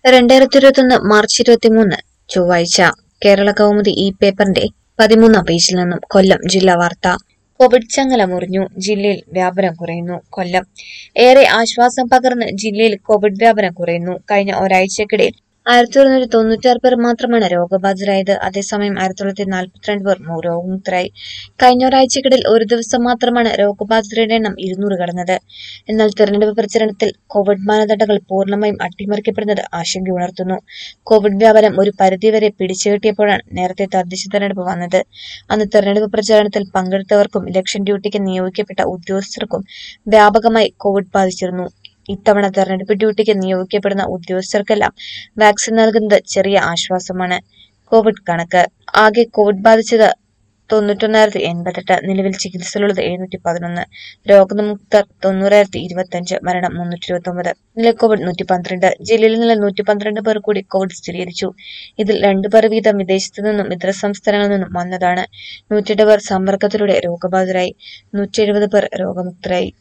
രണ്ടായിരത്തി ഇരുപത്തൊന്ന് മാർച്ച് ഇരുപത്തിമൂന്ന് ചൊവ്വാഴ്ച കേരള കൗമുദി ഈ പേപ്പറിന്റെ പതിമൂന്നാം പേജിൽ നിന്നും കൊല്ലം ജില്ലാ വാർത്ത കോവിഡ് ചങ്ങല മുറിഞ്ഞു ജില്ലയിൽ വ്യാപനം കുറയുന്നു കൊല്ലം ഏറെ ആശ്വാസം പകർന്ന് ജില്ലയിൽ കോവിഡ് വ്യാപനം കുറയുന്നു കഴിഞ്ഞ ഒരാഴ്ചക്കിടയിൽ ആയിരത്തി തൊള്ളായിരത്തി തൊണ്ണൂറ്റാറ് പേർ മാത്രമാണ് രോഗബാധിതരായത് അതേസമയം ആയിരത്തി തൊള്ളായിരത്തി നാൽപ്പത്തിരണ്ട് പേർ മു- രോഗമുക്തരായി കഴിഞ്ഞ ഒരാഴ്ചക്കിടയിൽ ഒരു ദിവസം മാത്രമാണ് രോഗബാധിതരുടെ എണ്ണം ഇരുന്നൂറ് കടന്നത് എന്നാൽ തെരഞ്ഞെടുപ്പ് പ്രചരണത്തിൽ കോവിഡ് മാനദണ്ഡങ്ങൾ പൂർണ്ണമായും അട്ടിമറിക്കപ്പെടുന്നത് ആശങ്കയുണർത്തുന്നു കോവിഡ് വ്യാപനം ഒരു പരിധിവരെ പിടിച്ചുകെട്ടിയപ്പോഴാണ് നേരത്തെ തദ്ദേശ തെരഞ്ഞെടുപ്പ് വന്നത് അന്ന് തെരഞ്ഞെടുപ്പ് പ്രചാരണത്തിൽ പങ്കെടുത്തവർക്കും ഇലക്ഷൻ ഡ്യൂട്ടിക്ക് നിയോഗിക്കപ്പെട്ട ഉദ്യോഗസ്ഥർക്കും വ്യാപകമായി കോവിഡ് ബാധിച്ചിരുന്നു ഇത്തവണ തെരഞ്ഞെടുപ്പ് ഡ്യൂട്ടിക്ക് നിയോഗിക്കപ്പെടുന്ന ഉദ്യോഗസ്ഥർക്കെല്ലാം വാക്സിൻ നൽകുന്നത് ചെറിയ ആശ്വാസമാണ് കോവിഡ് കണക്ക് ആകെ കോവിഡ് ബാധിച്ചത് തൊണ്ണൂറ്റൊന്നായിരത്തി എൺപത്തെട്ട് നിലവിൽ ചികിത്സയിലുള്ളത് എഴുന്നൂറ്റി പതിനൊന്ന് രോഗമുക്തർ തൊണ്ണൂറായിരത്തി ഇരുപത്തഞ്ച് മരണം മുന്നൂറ്റി ഇരുപത്തി ഒമ്പത് ഇന്നലെ കോവിഡ് നൂറ്റി പന്ത്രണ്ട് ജില്ലയിൽ ഇന്നലെ നൂറ്റി പന്ത്രണ്ട് പേർ കൂടി കോവിഡ് സ്ഥിരീകരിച്ചു ഇതിൽ രണ്ടു പേർ വീതം വിദേശത്തു നിന്നും ഇതര സംസ്ഥാനങ്ങളിൽ നിന്നും വന്നതാണ് നൂറ്റെട്ട് പേർ സമ്പർക്കത്തിലൂടെ രോഗബാധിതരായി നൂറ്റി എഴുപത് പേർ രോഗമുക്തരായി